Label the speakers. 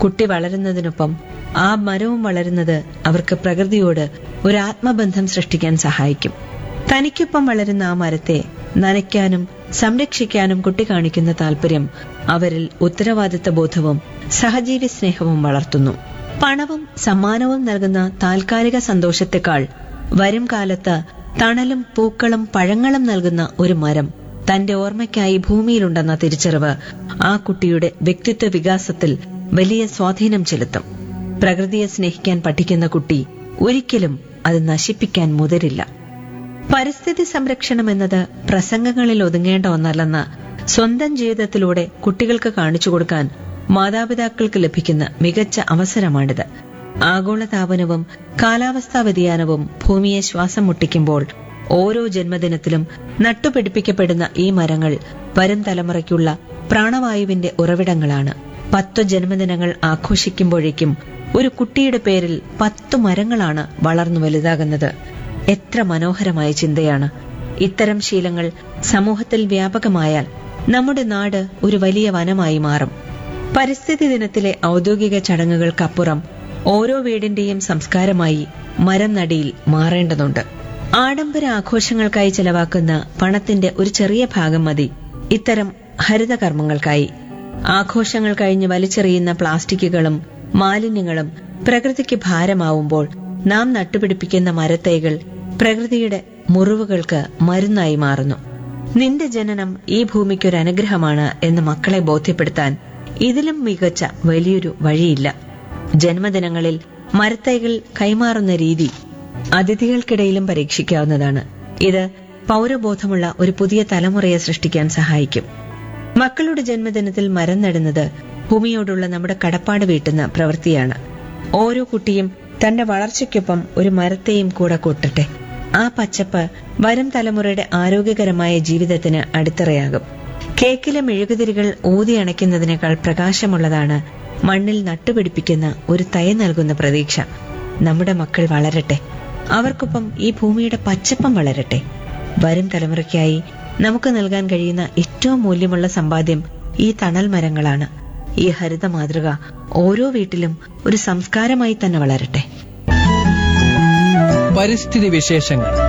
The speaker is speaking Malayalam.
Speaker 1: കുട്ടി വളരുന്നതിനൊപ്പം ആ മരവും വളരുന്നത് അവർക്ക് പ്രകൃതിയോട് ഒരു ആത്മബന്ധം സൃഷ്ടിക്കാൻ സഹായിക്കും തനിക്കൊപ്പം വളരുന്ന ആ മരത്തെ നനയ്ക്കാനും സംരക്ഷിക്കാനും കുട്ടി കാണിക്കുന്ന താല്പര്യം അവരിൽ ഉത്തരവാദിത്ത ബോധവും സഹജീവി സ്നേഹവും വളർത്തുന്നു പണവും സമ്മാനവും നൽകുന്ന താൽക്കാലിക സന്തോഷത്തെക്കാൾ വരും കാലത്ത് തണലും പൂക്കളും പഴങ്ങളും നൽകുന്ന ഒരു മരം തന്റെ ഓർമ്മയ്ക്കായി ഭൂമിയിലുണ്ടെന്ന തിരിച്ചറിവ് ആ കുട്ടിയുടെ വ്യക്തിത്വ വികാസത്തിൽ വലിയ സ്വാധീനം ചെലുത്തും പ്രകൃതിയെ സ്നേഹിക്കാൻ പഠിക്കുന്ന കുട്ടി ഒരിക്കലും അത് നശിപ്പിക്കാൻ മുതിരില്ല പരിസ്ഥിതി സംരക്ഷണം എന്നത് പ്രസംഗങ്ങളിൽ ഒതുങ്ങേണ്ട ഒന്നല്ലെന്ന് സ്വന്തം ജീവിതത്തിലൂടെ കുട്ടികൾക്ക് കാണിച്ചു കൊടുക്കാൻ മാതാപിതാക്കൾക്ക് ലഭിക്കുന്ന മികച്ച അവസരമാണിത് ആഗോളതാപനവും കാലാവസ്ഥാ വ്യതിയാനവും ഭൂമിയെ ശ്വാസം മുട്ടിക്കുമ്പോൾ ഓരോ ജന്മദിനത്തിലും നട്ടുപിടിപ്പിക്കപ്പെടുന്ന ഈ മരങ്ങൾ വരും തലമുറയ്ക്കുള്ള പ്രാണവായുവിന്റെ ഉറവിടങ്ങളാണ് പത്തു ജന്മദിനങ്ങൾ ആഘോഷിക്കുമ്പോഴേക്കും ഒരു കുട്ടിയുടെ പേരിൽ പത്തു മരങ്ങളാണ് വളർന്നു വലുതാകുന്നത് എത്ര മനോഹരമായ ചിന്തയാണ് ഇത്തരം ശീലങ്ങൾ സമൂഹത്തിൽ വ്യാപകമായാൽ നമ്മുടെ നാട് ഒരു വലിയ വനമായി മാറും പരിസ്ഥിതി ദിനത്തിലെ ഔദ്യോഗിക ചടങ്ങുകൾക്കപ്പുറം ഓരോ വീടിന്റെയും സംസ്കാരമായി മരം നടിയിൽ മാറേണ്ടതുണ്ട് ആഡംബര ആഘോഷങ്ങൾക്കായി ചെലവാക്കുന്ന പണത്തിന്റെ ഒരു ചെറിയ ഭാഗം മതി ഇത്തരം ഹരിതകർമ്മങ്ങൾക്കായി ആഘോഷങ്ങൾ കഴിഞ്ഞ് വലിച്ചെറിയുന്ന പ്ലാസ്റ്റിക്കുകളും മാലിന്യങ്ങളും പ്രകൃതിക്ക് ഭാരമാവുമ്പോൾ നാം നട്ടുപിടിപ്പിക്കുന്ന മരത്തൈകൾ പ്രകൃതിയുടെ മുറിവുകൾക്ക് മരുന്നായി മാറുന്നു നിന്റെ ജനനം ഈ ഭൂമിക്കൊരു അനുഗ്രഹമാണ് എന്ന് മക്കളെ ബോധ്യപ്പെടുത്താൻ ഇതിലും മികച്ച വലിയൊരു വഴിയില്ല ജന്മദിനങ്ങളിൽ മരത്തൈകൾ കൈമാറുന്ന രീതി അതിഥികൾക്കിടയിലും പരീക്ഷിക്കാവുന്നതാണ് ഇത് പൗരബോധമുള്ള ഒരു പുതിയ തലമുറയെ സൃഷ്ടിക്കാൻ സഹായിക്കും മക്കളുടെ ജന്മദിനത്തിൽ മരം നടുന്നത് ഭൂമിയോടുള്ള നമ്മുടെ കടപ്പാട് വീട്ടുന്ന പ്രവൃത്തിയാണ് ഓരോ കുട്ടിയും തന്റെ വളർച്ചയ്ക്കൊപ്പം ഒരു മരത്തെയും കൂടെ കൂട്ടട്ടെ ആ പച്ചപ്പ് വരും തലമുറയുടെ ആരോഗ്യകരമായ ജീവിതത്തിന് അടിത്തറയാകും കേക്കിലെ മെഴുകുതിരികൾ ഊതി അണയ്ക്കുന്നതിനേക്കാൾ പ്രകാശമുള്ളതാണ് മണ്ണിൽ നട്ടുപിടിപ്പിക്കുന്ന ഒരു തൈ നൽകുന്ന പ്രതീക്ഷ നമ്മുടെ മക്കൾ വളരട്ടെ അവർക്കൊപ്പം ഈ ഭൂമിയുടെ പച്ചപ്പം വളരട്ടെ വരും തലമുറയ്ക്കായി നമുക്ക് നൽകാൻ കഴിയുന്ന ഏറ്റവും മൂല്യമുള്ള സമ്പാദ്യം ഈ തണൽ മരങ്ങളാണ് ഈ ഹരിത മാതൃക ഓരോ വീട്ടിലും ഒരു സംസ്കാരമായി തന്നെ വളരട്ടെ
Speaker 2: പരിസ്ഥിതി വിശേഷങ്ങൾ